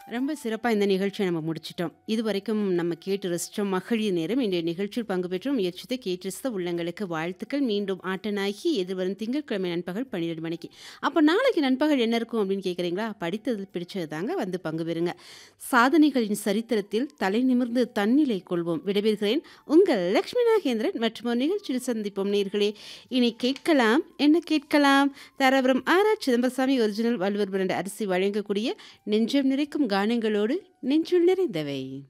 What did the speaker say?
ரொம்ப சிறப்பா இந்த நிகழ்ச்சிய நம்ம முடிச்சுட்டோம். இதுவரைக்கும் நம்ம கேட்டு ரசிச்சோம் மகளிர் நேரம். இன்றைய நிகழ்ச்சியில் பங்கு பெற்று முயற்சித்த கேட்டு ரசித்த உள்ளங்களுக்கு வாழ்த்துக்கள். மீண்டும் ஆட்டனாகி எதிர்வரும் திங்கட்கிழமை நண்பகல் 12 மணிக்கு. அப்ப நாளைக்கு நண்பகல் என்ன இருக்கும் அப்படின்னு கேட்குறீங்களா? படித்தது பிடிச்சது தாங்க வந்து பங்கு பெறுங்க. சாதனைகளின் சரித்திரத்தில் தலை நிமிர்ந்து தன்னிலை கொள்வோம். விடைபெறுகிறேன். உங்கள் லட்சுமி நாகேந்திரன் மற்றும் ஒரு நிகழ்ச்சியில் சந்திப்போம் நேயர்களே. இனி கேட்கலாம் என்ன கேட்கலாம்? Dharapuram R R. Chidambarasamy original Valluvar brand அரிசி வழங்கக்கூடிய நெஞ்சம் நிறைக்கும் கானங்களோடு நெஞ்சுள் நிறைந்தவை.